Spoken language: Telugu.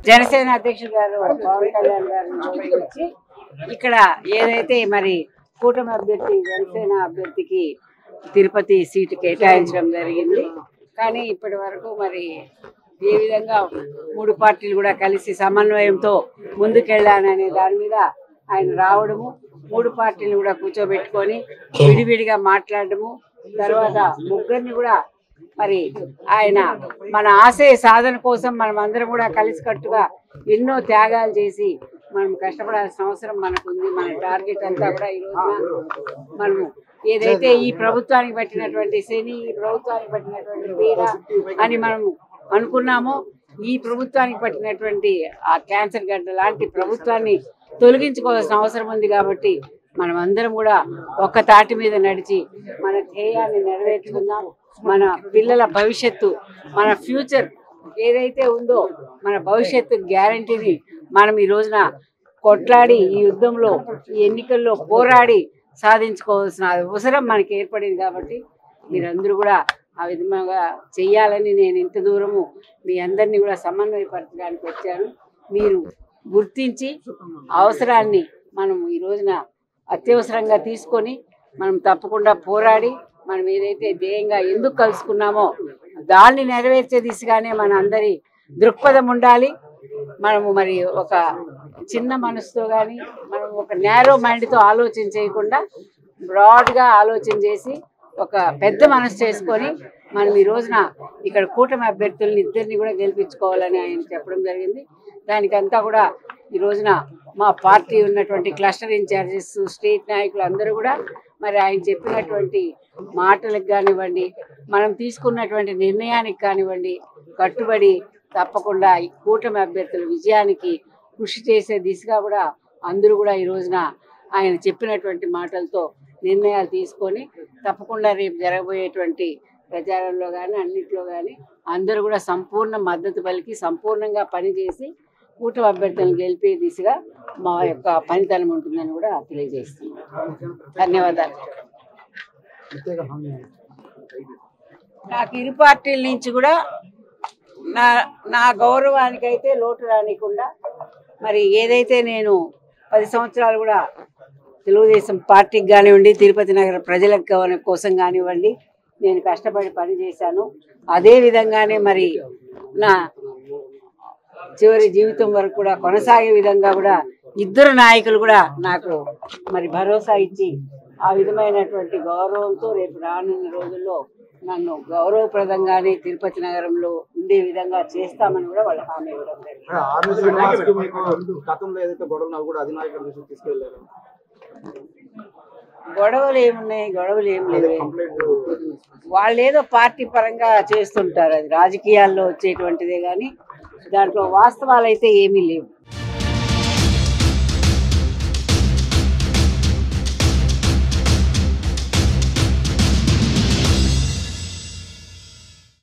జనసేన అధ్యక్షుడు గారు పవన్ కళ్యాణ్ గారు వచ్చి ఇక్కడ ఏదైతే మరి కూటమి అభ్యర్థి జనసేన అభ్యర్థికి తిరుపతి సీటు కేటాయించడం జరిగింది కానీ ఇప్పటి వరకు మరి ఏ విధంగా మూడు పార్టీలు కూడా కలిసి సమన్వయంతో ముందుకెళ్ళాననే దాని మీద ఆయన రావడము మూడు పార్టీలు కూడా కూర్చోబెట్టుకొని విడివిడిగా మాట్లాడడము తర్వాత ముగ్గురిని కూడా మరి ఆయన మన ఆశయ సాధన కోసం మనం అందరం కూడా కలిసికట్టుగా ఎన్నో త్యాగాలు చేసి మనం కష్టపడాల్సిన అవసరం మనకు ఉంది మన టార్గెట్ అంతా కూడా ఈ రోజున మనము ఏదైతే ఈ ప్రభుత్వానికి పట్టినటువంటి శని ఈ ప్రభుత్వానికి పట్టినటువంటి పీడ అని మనం అనుకున్నామో ఈ ప్రభుత్వానికి పట్టినటువంటి ఆ క్యాన్సర్ గడ్డ లాంటి ప్రభుత్వాన్ని తొలగించుకోవాల్సిన అవసరం ఉంది కాబట్టి మనం అందరం కూడా ఒక్క తాటి మీద నడిచి మన ధ్యేయాన్ని నెరవేర్చుకుందాం మన పిల్లల భవిష్యత్తు మన ఫ్యూచర్ ఏదైతే ఉందో మన భవిష్యత్తు గ్యారంటీని మనం ఈ రోజున కొట్లాడి ఈ యుద్ధంలో ఈ ఎన్నికల్లో పోరాడి సాధించుకోవాల్సిన అవసరం మనకి ఏర్పడింది కాబట్టి మీరందరూ కూడా ఆ విధంగా చెయ్యాలని నేను ఇంత దూరము మీ అందరినీ కూడా సమన్వయపరచడానికి వచ్చాను మీరు గుర్తించి అవసరాన్ని మనం ఈ రోజున అత్యవసరంగా తీసుకొని మనం తప్పకుండా పోరాడి మనం ఏదైతే ధ్యేయంగా ఎందుకు కలుసుకున్నామో దాన్ని నెరవేర్చే దిశగానే మన అందరి దృక్పథం ఉండాలి మనము మరి ఒక చిన్న మనసుతో కానీ మనం ఒక నేరో మైండ్తో ఆలోచన చేయకుండా బ్రాడ్గా ఆలోచన చేసి ఒక పెద్ద మనసు చేసుకొని మనం ఈ రోజున ఇక్కడ కూటమి అభ్యర్థుల్ని ఇద్దరిని కూడా గెలిపించుకోవాలని ఆయన చెప్పడం జరిగింది దానికంతా కూడా ఈ రోజున మా పార్టీ ఉన్నటువంటి క్లస్టర్ ఇన్ఛార్జెస్ స్టేట్ నాయకులు అందరూ కూడా మరి ఆయన చెప్పినటువంటి మాటలకు కానివ్వండి మనం తీసుకున్నటువంటి నిర్ణయానికి కానివ్వండి కట్టుబడి తప్పకుండా ఈ కూటమి అభ్యర్థుల విజయానికి కృషి చేసే దిశగా కూడా అందరూ కూడా ఈ రోజున ఆయన చెప్పినటువంటి మాటలతో నిర్ణయాలు తీసుకొని తప్పకుండా రేపు జరగబోయేటువంటి ప్రచారంలో కానీ అన్నింటిలో కానీ అందరూ కూడా సంపూర్ణ మద్దతు పలికి సంపూర్ణంగా పనిచేసి కూటమి అభ్యర్థులను గెలిపే దిశగా మా యొక్క పనితనం ఉంటుందని కూడా తెలియజేస్తున్నాం ధన్యవాదాలు నాకు ఇరు పార్టీల నుంచి కూడా నా నా గౌరవానికైతే లోటు రానికుండా మరి ఏదైతే నేను పది సంవత్సరాలు కూడా తెలుగుదేశం పార్టీకి కానివ్వండి తిరుపతి నగర ప్రజలకు కాని- కోసం కానివ్వండి నేను కష్టపడి పనిచేశాను అదే విధంగానే మరి నా చివరి జీవితం వరకు కూడా కొనసాగే విధంగా కూడా ఇద్దరు నాయకులు కూడా నాకు మరి భరోసా ఇచ్చి ఆ విధమైనటువంటి గౌరవంతో రేపు రానున్న రోజుల్లో నన్ను గౌరవప్రదంగానే తిరుపతి నగరంలో ఉండే విధంగా చేస్తామని కూడా వాళ్ళు హామీ ఇవ్వడం జరిగింది ఆర్మీ శ్రీనివాస్ కి మీకు గతంలో ఏదైతే గొడవలు అవి కూడా అధినాయకుల దృష్టికి తీసుకెళ్లారు గొడవలు ఏమున్నాయి గొడవలు ఏం లేవు కంప్లైంట్ వాళ్ళు ఏదో పార్టీ పరంగా చేస్తుంటారు అది రాజకీయాల్లో వచ్చేటువంటిదే కానీ దాంట్లో వాస్తవాలు అయితే ఏమీ లేవు